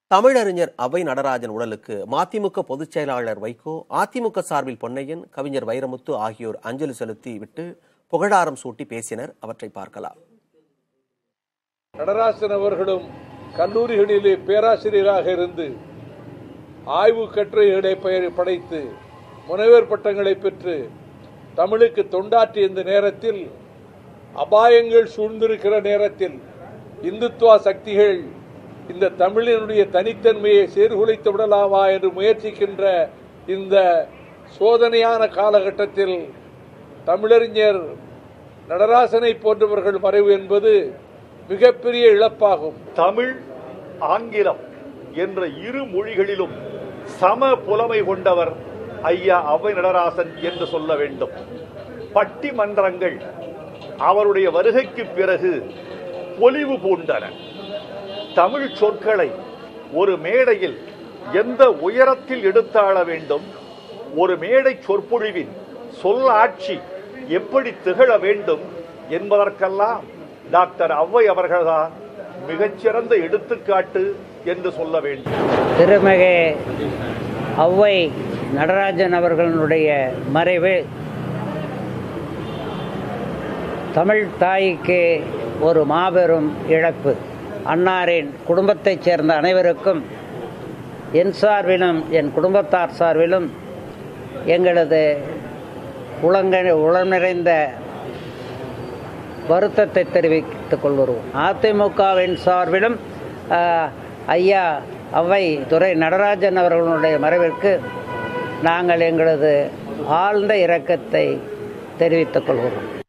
தமிழறிஞர் அவை நடராஜன் உடலுக்கு மதிமுக பொதுச் செயலாளர் வைகோ அதிமுக சார்பில் பொன்னையன் கவிஞர் வைரமுத்து ஆகியோர் அஞ்சலி செலுத்தி விட்டு புகழாரம் சூட்டி பேசினர் அவற்றை பார்க்கலாம் நடராசன் அவர்களும் கல்லூரிகளிலே பேராசிரியராக இருந்து ஆய்வு கட்டுரைகளை பெயர் படைத்து முனைவர் பட்டங்களை பெற்று தமிழுக்கு தொண்டாற்றிய இந்த நேரத்தில் அபாயங்கள் சூழ்ந்திருக்கிற நேரத்தில் இந்துத்துவா சக்திகள் இந்த தமிழினுடைய தனித்தன்மையை சீர்குலைத்து விடலாமா என்று முயற்சிக்கின்ற இந்த சோதனையான காலகட்டத்தில் தமிழறிஞர் நடராசனை போன்றவர்கள் மறைவு என்பது மிகப்பெரிய இழப்பாகும் தமிழ் ஆங்கிலம் என்ற இரு மொழிகளிலும் சம புலமை கொண்டவர் ஐயா அவை நடராசன் என்று சொல்ல வேண்டும் பட்டிமன்றங்கள் அவருடைய வருகைக்கு பிறகு பொலிவு பூண்டன தமிழ் சொற்களை ஒரு மேடையில் எந்த உயரத்தில் எடுத்தாள வேண்டும் ஒரு மேடை சொற்பொழிவின் சொல்லாட்சி எப்படி திகழ வேண்டும் என்பதற்கெல்லாம் டாக்டர் ஔவை அவர்கள்தான் மிகச்சிறந்த எடுத்துக்காட்டு என்று சொல்ல வேண்டும் திருமிகு ஔவை நடராஜன் அவர்களுடைய மறைவு தமிழ் தாய்க்கு ஒரு மாபெரும் இழப்பு அன்னாரின் குடும்பத்தைச் சேர்ந்த அனைவருக்கும் என் சார்பிலும் என் குடும்பத்தார் சார்பிலும் எங்களது உளங்க உளம் நிறைந்த வருத்தத்தை தெரிவித்துக் கொள்கிறோம் அதிமுகவின் சார்பிலும் ஆஹ், ஐயா அவை துரை நடராஜன் அவர்களுடைய மறைவிற்கு நாங்கள் எங்களது ஆழ்ந்த இரக்கத்தை தெரிவித்துக் கொள்கிறோம்